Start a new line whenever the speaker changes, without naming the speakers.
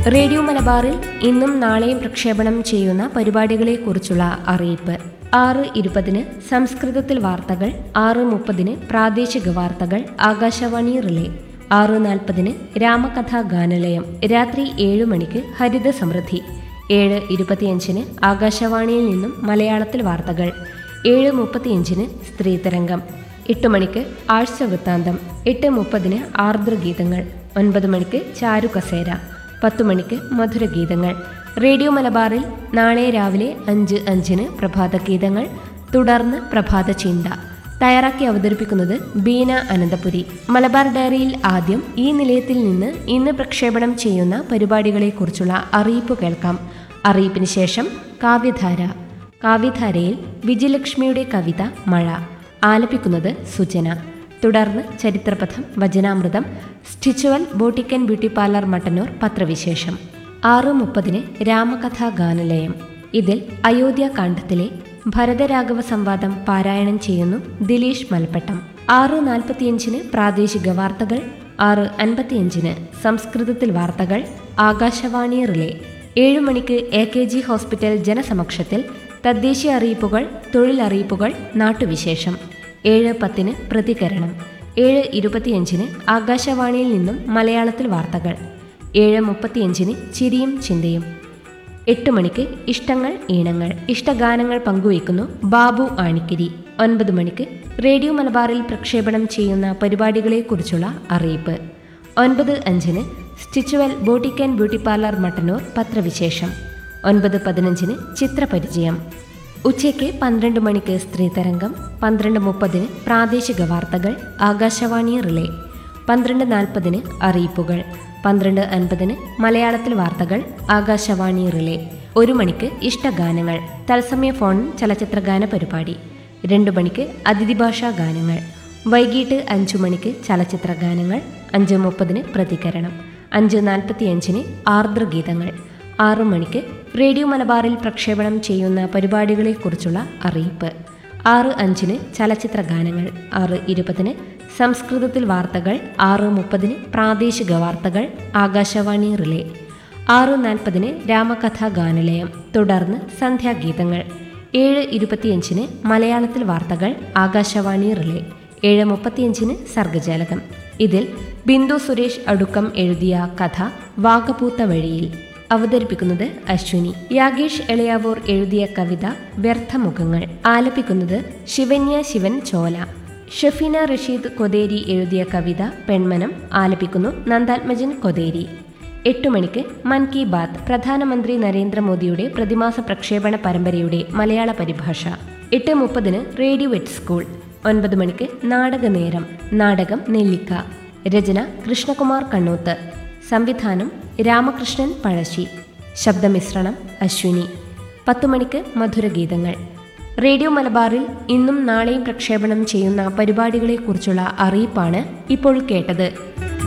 radio മലബാറിൽ ഇന്നും നാളെയും പ്രക്ഷേപണം ചെയ്യുന്ന പരിപാടികളെക്കുറിച്ചുള്ള അറിയിപ്പ് ആറ് ഇരുപതിന് സംസ്കൃതത്തിൽ വാർത്തകൾ ആറ് മുപ്പതിന് പ്രാദേശിക വാർത്തകൾ ആകാശവാണി റിലേ ആറ് നാൽപ്പതിന് രാമകഥാ ഗാനലയം രാത്രി ഏഴ് മണിക്ക് ഹരിത സമൃദ്ധി ഏഴ് ഇരുപത്തിയഞ്ചിന് ആകാശവാണിയിൽ നിന്നും മലയാളത്തിൽ വാർത്തകൾ ഏഴ് മുപ്പത്തിയഞ്ചിന് സ്ത്രീതരംഗം എട്ട് മണിക്ക് ആഴ്ച വൃത്താന്തം എട്ട് മുപ്പതിന് ആർദ്രഗീതങ്ങൾ ഒൻപത് മണിക്ക് ചാരു കസേര പത്തു മണിക്ക് മധുരഗീതങ്ങൾ റേഡിയോ മലബാറിൽ നാളെ രാവിലെ അഞ്ച് അഞ്ചിന് പ്രഭാത ഗീതങ്ങൾ തുടർന്ന് പ്രഭാത ചിന്ത തയ്യാറാക്കി അവതരിപ്പിക്കുന്നത് ബീന അനന്തപുരി മലബാർ ഡയറിയിൽ ആദ്യം ഈ നിലയത്തിൽ നിന്ന് ഇന്ന് പ്രക്ഷേപണം ചെയ്യുന്ന പരിപാടികളെക്കുറിച്ചുള്ള അറിയിപ്പ് കേൾക്കാം അറിയിപ്പിന് ശേഷം കാവ്യധാര കാവ്യധാരയിൽ വിജയലക്ഷ്മിയുടെ കവിത മഴ ആലപിക്കുന്നത് സുജന തുടർന്ന് ചരിത്രപഥം വചനാമൃതം Stitchual boutique and beauty parlour Mattannur പത്രവിശേഷം ആറ് മുപ്പതിന് രാമകഥാ ഗാനലയം ഇതിൽ അയോധ്യ കാണ്ഡത്തിലെ ഭരതരാഘവ സംവാദം പാരായണം ചെയ്യുന്നു ദിലീഷ് മൽപ്പട്ടം ആറ് നാൽപ്പത്തിയഞ്ചിന് പ്രാദേശിക വാർത്തകൾ ആറ് അൻപത്തിയഞ്ചിന് സംസ്കൃതത്തിൽ വാർത്തകൾ ആകാശവാണി റിലേ ഏഴു മണിക്ക് എ കെ ജി ഹോസ്പിറ്റൽ ജനസമക്ഷത്തിൽ തദ്ദേശീയ അറിയിപ്പുകൾ തൊഴിലറിയിപ്പുകൾ നാട്ടുവിശേഷം ഏഴ് പത്തിന് പ്രതികരണം ഏഴ് ഇരുപത്തിയഞ്ചിന് ആകാശവാണിയിൽ നിന്നും മലയാളത്തിൽ വാർത്തകൾ ഏഴ് മുപ്പത്തിയഞ്ചിന് ചിരിയും ചിന്തയും എട്ട് മണിക്ക് ഇഷ്ടങ്ങൾ ഈണങ്ങൾ ഇഷ്ടഗാനങ്ങൾ പങ്കുവയ്ക്കുന്നു ബാബു ആണിക്കിരി ഒൻപത് മണിക്ക് റേഡിയോ മലബാറിൽ പ്രക്ഷേപണം ചെയ്യുന്ന പരിപാടികളെക്കുറിച്ചുള്ള അറിയിപ്പ് ഒൻപത് അഞ്ചിന് Stitchual boutique and beauty parlour Mattannur പത്രവിശേഷം ഒൻപത് പതിനഞ്ചിന് ചിത്രപരിചയം ഉച്ചയ്ക്ക് പന്ത്രണ്ട് മണിക്ക് സ്ത്രീതരംഗം പന്ത്രണ്ട് മുപ്പതിന് പ്രാദേശിക വാർത്തകൾ ആകാശവാണി റിലേ പന്ത്രണ്ട് നാൽപ്പതിന് അറിയിപ്പുകൾ പന്ത്രണ്ട് അൻപതിന് മലയാളത്തിൽ വാർത്തകൾ ആകാശവാണി റിലേ ഒരു മണിക്ക് ഇഷ്ടഗാനങ്ങൾ തത്സമയ ഫോൺ ചലച്ചിത്ര ഗാന പരിപാടി രണ്ടു മണിക്ക് അതിഥി ഭാഷാ ഗാനങ്ങൾ വൈകിട്ട് അഞ്ചു മണിക്ക് ചലച്ചിത്ര ഗാനങ്ങൾ അഞ്ച് മുപ്പതിന് പ്രതികരണം അഞ്ച് നാൽപ്പത്തിയഞ്ചിന് ആർദ്രഗീതങ്ങൾ ആറു മണിക്ക് റേഡിയോ മലബാറിൽ പ്രക്ഷേപണം ചെയ്യുന്ന പരിപാടികളെക്കുറിച്ചുള്ള അറിയിപ്പ് ആറ് അഞ്ചിന് ചലച്ചിത്ര ഗാനങ്ങൾ ആറ് ഇരുപതിന് സംസ്കൃതത്തിൽ വാർത്തകൾ ആറ് മുപ്പതിന് പ്രാദേശിക വാർത്തകൾ ആകാശവാണി റിലേ ആറ് നാൽപ്പതിന് രാമകഥാ ഗാനലയം തുടർന്ന് സന്ധ്യാഗീതങ്ങൾ ഏഴ് ഇരുപത്തിയഞ്ചിന് മലയാളത്തിൽ വാർത്തകൾ ആകാശവാണി റിലേ ഏഴ് മുപ്പത്തിയഞ്ചിന് സർഗജാലകം ഇതിൽ ബിന്ദു സുരേഷ് അടുക്കം എഴുതിയ കഥ വാഗപൂത്ത വഴിയിൽ അവതരിപ്പിക്കുന്നത് അശ്വിനി യാഗേഷ് എളയാവൂർ എഴുതിയ കവിത വ്യർത്ഥമുഖങ്ങൾ ആലപിക്കുന്നത് ശിവന്യ ശിവൻ ചോല ഷഫീന റഷീദ് കൊതേരി എഴുതിയ കവിത പെൺമനം ആലപിക്കുന്നു നന്ദാത്മജൻ കൊതേരി എട്ട് മണിക്ക് മൻ കി ബാത് പ്രധാനമന്ത്രി നരേന്ദ്രമോദിയുടെ പ്രതിമാസ പ്രക്ഷേപണ പരമ്പരയുടെ മലയാള പരിഭാഷ എട്ട് മുപ്പതിന് റേഡിയോ എറ്റ് സ്കൂൾ ഒൻപത് മണിക്ക് നാടകനേരം നാടകം നെല്ലിക്ക രചന കൃഷ്ണകുമാർ കണ്ണൂത്ത് സംവിധാനം രാമകൃഷ്ണൻ പഴശ്ശി ശബ്ദമിശ്രണം അശ്വിനി പത്തു മണിക്ക് മധുരഗീതങ്ങൾ റേഡിയോ മലബാറിൽ ഇന്നും നാളെയും പ്രക്ഷേപണം ചെയ്യുന്ന പരിപാടികളെക്കുറിച്ചുള്ള അറിയിപ്പാണ് ഇപ്പോൾ കേട്ടത്